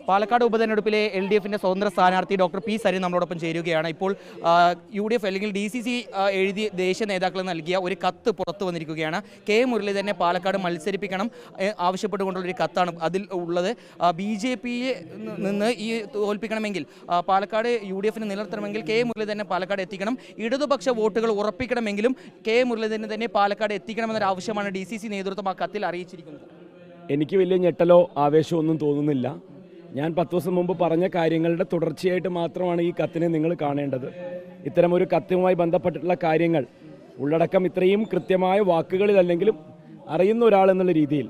Palakkad ഉപതെരഞ്ഞെടുപ്പിലെ L D എഫിന്റെ സ്വതന്ത്ര സ്ഥാനാർത്ഥി ഡോക്ടർ പി സരിൻ നമ്മളോടൊപ്പം ചേരുകയാണ് ഇപ്പോൾ യു ഡി എഫ് അല്ലെങ്കിൽ ഡി സി സി എഴുതി ദേശീയ നേതാക്കൾ നൽകിയ ഒരു കത്ത് പുറത്തു വന്നിരിക്കുകയാണ് കെ മുരളീധരനെ പാലക്കാട് മത്സരിപ്പിക്കണം ഏ, ആവശ്യപ്പെട്ടുകൊണ്ടുള്ള ഒരു കത്താണ് അതിൽ ഉള്ളത് ബി ജെ പിയെ നിന്ന് ഈ തോൽപ്പിക്കണമെങ്കിൽ ആ, പാലക്കാട് യു ഡി എഫിന് നിലനിർത്തണമെങ്കിൽ കെ മുരളീധരനെ പാലക്കാട് എത്തിക്കണം ഇടതുപക്ഷ വോട്ടുകൾ ഉറപ്പിക്കണമെങ്കിലും കെ മുരളീധരനെ തന്നെ പാലക്കാട് എത്തിക്കണമെന്നൊരു ആവശ്യമാണ് ഡി സി സി നേതൃത്വം ആ കത്തിൽ അറിയിച്ചിരിക്കുന്നത് എനിക്ക് വലിയ ഞെട്ടലോ ആവേശമോ ഒന്നും തോന്നുന്നില്ല ഞാൻ പത്ത് ദിവസം മുമ്പ് പറഞ്ഞ കാര്യങ്ങളുടെ തുടർച്ചയായിട്ട് മാത്രമാണ് ഈ കത്തിനെ നിങ്ങൾ കാണേണ്ടത് ഇത്തരം ഒരു കത്തുമായി ബന്ധപ്പെട്ടിട്ടുള്ള കാര്യങ്ങൾ ഉള്ളടക്കം ഇത്രയും കൃത്യമായ വാക്കുകളിലല്ലെങ്കിലും അറിയുന്ന ഒരാൾ എന്നുള്ള രീതിയിൽ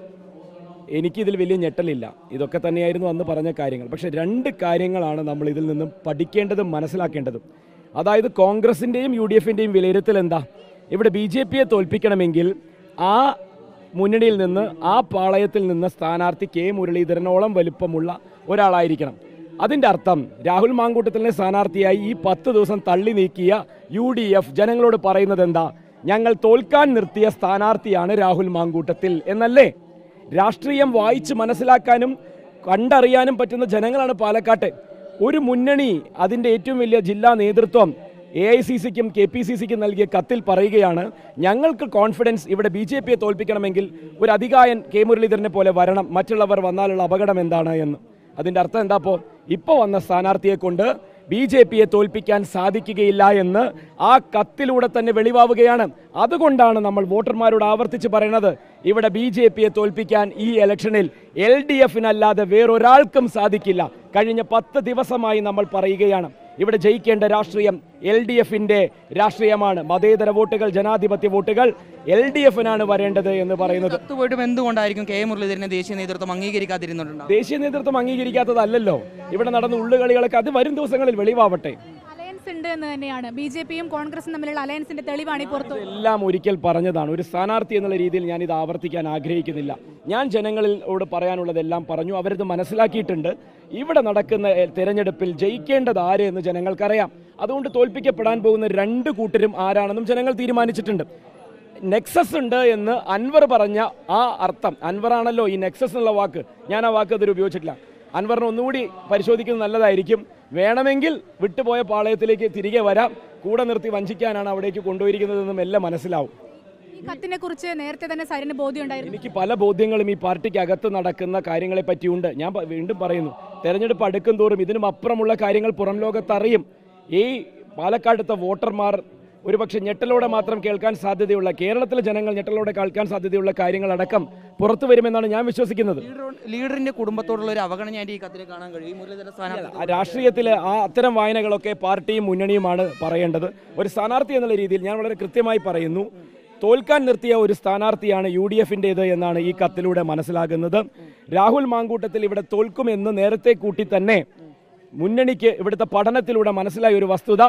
എനിക്കിതിൽ വലിയ ഞെട്ടലില്ല ഇതൊക്കെ തന്നെയായിരുന്നു അന്ന് പറഞ്ഞ കാര്യങ്ങൾ പക്ഷെ രണ്ട് കാര്യങ്ങളാണ് നമ്മൾ ഇതിൽ നിന്നും പഠിക്കേണ്ടതും മനസ്സിലാക്കേണ്ടതും അതായത് കോൺഗ്രസിൻ്റെയും യു ഡി എഫിൻ്റെയും വിലയിരുത്തൽ എന്താ ഇവിടെ ബി ജെ പിയെ തോൽപ്പിക്കണമെങ്കിൽ ആ മുന്നണിയിൽ നിന്ന് ആ പാളയത്തിൽ നിന്ന് സ്ഥാനാർത്ഥി കെ മുരളീധരനോളം വലുപ്പമുള്ള ഒരാളായിരിക്കണം അതിന്റെ അർത്ഥം രാഹുൽ മാങ്കൂട്ടത്തിലെ സ്ഥാനാർത്ഥിയായി ഈ പത്ത് ദിവസം തള്ളി നീക്കിയ യു ഡി എഫ് ജനങ്ങളോട് പറയുന്നത് എന്താ ഞങ്ങൾ തോൽക്കാൻ നിർത്തിയ സ്ഥാനാർത്ഥിയാണ് രാഹുൽ മാങ്കൂട്ടത്തിൽ എന്നല്ലേ രാഷ്ട്രീയം വായിച്ച് മനസ്സിലാക്കാനും കണ്ടറിയാനും പറ്റുന്ന ജനങ്ങളാണ് പാലക്കാട്ട് ഒരു മുന്നണി അതിന്റെ ഏറ്റവും വലിയ ജില്ലാ നേതൃത്വം എ ഐ സി സിക്കും കെ പി സി സിക്കും നൽകിയ കത്തിൽ പറയുകയാണ് ഞങ്ങൾക്ക് കോൺഫിഡൻസ് ഇവിടെ ബി ജെ പിയെ തോൽപ്പിക്കണമെങ്കിൽ ഒരു അധികായൻ കെ മുരളീധരനെ പോലെ വരണം മറ്റുള്ളവർ വന്നാലുള്ള അപകടം എന്താണ് എന്ന് അതിന്റെ അർത്ഥം എന്താ പോ ഇപ്പോൾ വന്ന സ്ഥാനാർത്ഥിയെ കൊണ്ട് ബി ജെ പിയെ തോൽപ്പിക്കാൻ സാധിക്കുകയില്ല എന്ന് ആ കത്തിലൂടെ തന്നെ വെളിവാവുകയാണ് അതുകൊണ്ടാണ് നമ്മൾ വോട്ടർമാരോട് ആവർത്തിച്ച് പറയുന്നത് ഇവിടെ ബി ജെ പിയെ തോൽപ്പിക്കാൻ ഈ ഇലക്ഷനിൽ എൽ ഡി എഫിനല്ലാതെ വേറൊരാൾക്കും സാധിക്കില്ല കഴിഞ്ഞ പത്ത് ദിവസമായി നമ്മൾ പറയുകയാണ് ഇവിടെ ജയിക്കേണ്ട രാഷ്ട്രീയം എൽ ഡി എഫിന്റെ രാഷ്ട്രീയമാണ് മതേതര വോട്ടുകൾ ജനാധിപത്യ വോട്ടുകൾ എൽ ഡി എഫിനാണ് വരേണ്ടത് എന്ന് പറയുന്നത് കത്ത് പോയിട്ടും എന്തുകൊണ്ടായിരിക്കും കെ മുരളീധരനെ ദേശീയ നേതൃത്വം അംഗീകരിക്കാതിരുന്നുണ്ടാവും ദേശീയ നേതൃത്വം അംഗീകരിക്കാത്തതല്ലല്ലോ ഇവിടെ നടന്ന ഉള്ളുകളികളൊക്കെ അത് വരും ദിവസങ്ങളിൽ വെളിവാവട്ടെ അലയൻസ് ഉണ്ട് എന്ന് തന്നെയാണ് ബി ജെ പിയും കോൺഗ്രസും തമ്മിലുള്ള അലയൻസിന്റെ തെളിവാണ് ഈ പുറത്തു എല്ലാം ഒരിക്കൽ പറഞ്ഞതാണ് ഒരു സ്ഥാനാർത്ഥി എന്നുള്ള രീതിയിൽ ഞാൻ ഇത് ആവർത്തിക്കാൻ ആഗ്രഹിക്കുന്നില്ല ഞാൻ ജനങ്ങളിലോട് പറയാനുള്ളതെല്ലാം പറഞ്ഞു അവരത് മനസ്സിലാക്കിയിട്ടുണ്ട് ഇവിടെ നടക്കുന്ന എ, തെരഞ്ഞെടുപ്പിൽ ജയിക്കേണ്ടത് ആര് എന്ന് ജനങ്ങൾക്കറിയാം അതുകൊണ്ട് തോൽപ്പിക്കപ്പെടാൻ പോകുന്ന രണ്ട് കൂട്ടരും ആരാണെന്നും ജനങ്ങൾ തീരുമാനിച്ചിട്ടുണ്ട് നെക്സസ് ഉണ്ട് എന്ന് അൻവർ പറഞ്ഞ ആ അർത്ഥം അൻവറാണല്ലോ ഈ നെക്സസ് എന്നുള്ള വാക്ക് ഞാൻ ആ വാക്ക് അതിൽ ഉപയോഗിച്ചിട്ടില്ല അൻവറിനെ ഒന്നുകൂടി പരിശോധിക്കുന്നത് നല്ലതായിരിക്കും വേണമെങ്കിൽ വിട്ടുപോയ പാളയത്തിലേക്ക് തിരികെ വരാം കൂടെ നിർത്തി വഞ്ചിക്കാനാണ് അവിടേക്ക് കൊണ്ടുപോയിരിക്കുന്നതെന്നും എല്ലാം മനസ്സിലാവും ഈ കത്തിനെ കുറിച്ച് നേരത്തെ തന്നെ സരിന് ബോധ്യമുണ്ടായിരുന്നു എനിക്ക് പല ബോധ്യങ്ങളും ഈ പാർട്ടിക്ക് അകത്ത് നടക്കുന്ന കാര്യങ്ങളെ പറ്റിയുണ്ട് ഞാൻ പ- വീണ്ടും പറയുന്നു തെരഞ്ഞെടുപ്പ് അടുക്കും തോറും ഇതിനും അപ്പുറമുള്ള കാര്യങ്ങൾ പുറം ലോകത്ത് അറിയും ഈ പാലക്കാടത്തെ വോട്ടർമാർ ഒരുപക്ഷെ ഞെട്ടലോടെ മാത്രം കേൾക്കാൻ സാധ്യതയുള്ള കേരളത്തിലെ ജനങ്ങൾ ഞെട്ടലോടെ കേൾക്കാൻ സാധ്യതയുള്ള കാര്യങ്ങളടക്കം പുറത്തു വരുമെന്നാണ് ഞാൻ വിശ്വസിക്കുന്നത് ലീഡർ- ലീഡറിന്റെ കുടുംബത്തോടുള്ള ഒരു അവഗണനയായിട്ട് ഈ കത്തിൽ കാണാൻ കഴിയും ഈ മുരളീധര സ്ഥാനാർത്ഥി ആ രാഷ്ട്രീയത്തിലെ ആ അത്തരം വായനകളൊക്കെ പാർട്ടിയും മുന്നണിയുമാണ് പറയേണ്ടത് ഒരു സ്ഥാനാർത്ഥി എന്നുള്ള രീതിയിൽ ഞാൻ വളരെ കൃത്യമായി പറയുന്നു തോൽക്കാൻ നിർത്തിയ ഒരു സ്ഥാനാർത്ഥിയാണ് യു ഡി എഫിൻ്റേത് എന്നാണ് ഈ കത്തിലൂടെ മനസ്സിലാകുന്നത് രാഹുൽ മാങ്കൂട്ടത്തിൽ ഇവിടെ തോൽക്കുമെന്ന് നേരത്തെ കൂട്ടി തന്നെ മുന്നണിക്ക് ഇവിടുത്തെ പഠനത്തിലൂടെ മനസ്സിലായ ഒരു വസ്തുത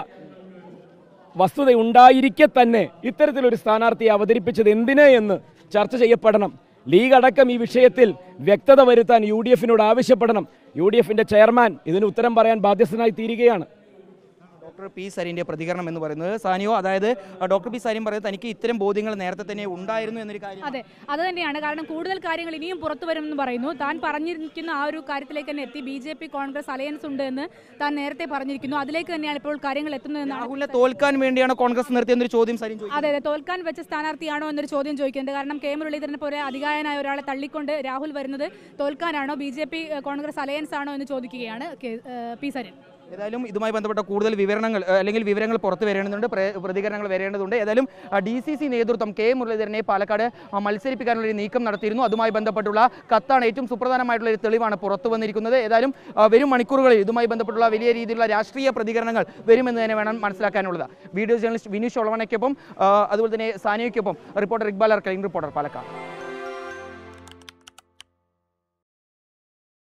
വസ്തുത ഉണ്ടായിരിക്കെ തന്നെ ഇത്തരത്തിലൊരു സ്ഥാനാർത്ഥിയെ അവതരിപ്പിച്ചത് എന്തിന് എന്ന് ചർച്ച ചെയ്യപ്പെടണം ലീഗ് അടക്കം ഈ വിഷയത്തിൽ വ്യക്തത വരുത്താൻ യു ഡി എഫിനോട് ആവശ്യപ്പെടണം യു ഡി എഫിന്റെ ചെയർമാൻ ഇതിന് ഉത്തരം പറയാൻ ബാധ്യസ്ഥനായി തീരുകയാണ് ഡോക്ടർ പി സരിന്റെ പ്രതികരണം എന്ന് പറയുന്നത് സാനിയോ അതായത് ആ, ഡോക്ടർ പി സരിൻ പറയുന്നത് തനിക്ക് ഇത്തരം ബോധ്യങ്ങൾ നേരത്തെ തന്നെ ഉണ്ടായിരുന്നു എന്നൊരു കാര്യം അതെ അത് തന്നെയാണ് കാരണം കൂടുതൽ കാര്യങ്ങൾ ഇനിയും പുറത്തു വരുമെന്ന് പറയുന്നു താൻ പറഞ്ഞിരിക്കുന്ന ആ ഒരു കാര്യത്തിലേക്ക് തന്നെ എത്തി B J P Congress alliance ഉണ്ട് എന്ന് താൻ നേരത്തെ പറഞ്ഞിരിക്കുന്നു അതിലേക്ക് തന്നെയാണ് ഇപ്പോൾ കാര്യങ്ങൾ എത്തുന്നതെന്നാണ് രാഹുലിനെ തോൽക്കാൻ വേണ്ടിയാണ് കോൺഗ്രസ് നിർത്തിയെന്നൊരു ചോദ്യം സരിൻ ചോദിച്ചു അതെ അതെ തോൽക്കാൻ വെച്ച സ്ഥാനാർത്ഥിയാണോ എന്നൊരു ചോദ്യം ചോദിക്കുന്നുണ്ട് കാരണം കെ മുരളീധരനെ പോലെ അധികായനായ ഒരാളെ തള്ളിക്കൊണ്ട് രാഹുൽ വരുന്നത് തോൽക്കാനാണോ B J P Congress alliance ആണോ എന്ന് ചോദിക്കുകയാണ് കെ- ഏഹ് പി സരിൻ ഏതായാലും ഇതുമായി ബന്ധപ്പെട്ട കൂടുതൽ വിവരണങ്ങൾ ഏഹ്, അല്ലെങ്കിൽ വിവരങ്ങൾ പുറത്തു വരേണ്ടതുണ്ട് പ്ര- പ്രതികരണങ്ങൾ വരേണ്ടതുണ്ട് ഏതായാലും ഡി സി സി നേതൃത്വം കെ മുരളീധരനെ പാലക്കാട് ആ, മത്സരിപ്പിക്കാനുള്ള ഒരു നീക്കം നടത്തിയിരുന്നു അതുമായി ബന്ധപ്പെട്ടുള്ള കത്താണ് ഏറ്റവും സുപ്രധാനമായിട്ടുള്ള ഒരു തെളിവാണ് പുറത്തു വന്നിരിക്കുന്നത് ഏതായാലും ആ, വരും മണിക്കൂറുകളിൽ ഇതുമായി ബന്ധപ്പെട്ടുള്ള വലിയ രീതിയിലുള്ള രാഷ്ട്രീയ പ്രതികരണങ്ങൾ വരുമെന്ന് തന്നെ വേണം മനസ്സിലാക്കാനുള്ളത് വീഡിയോ ജേർണലിസ്റ്റ് വിനീഷ് ഒളവണയ്ക്കൊപ്പം ആ, അതുപോലെ തന്നെ സാനിയയ്ക്കൊപ്പം റിപ്പോർട്ടർ ഇക്ബാൽ അർക്കലിംഗ് റിപ്പോർട്ടർ പാലക്കാട്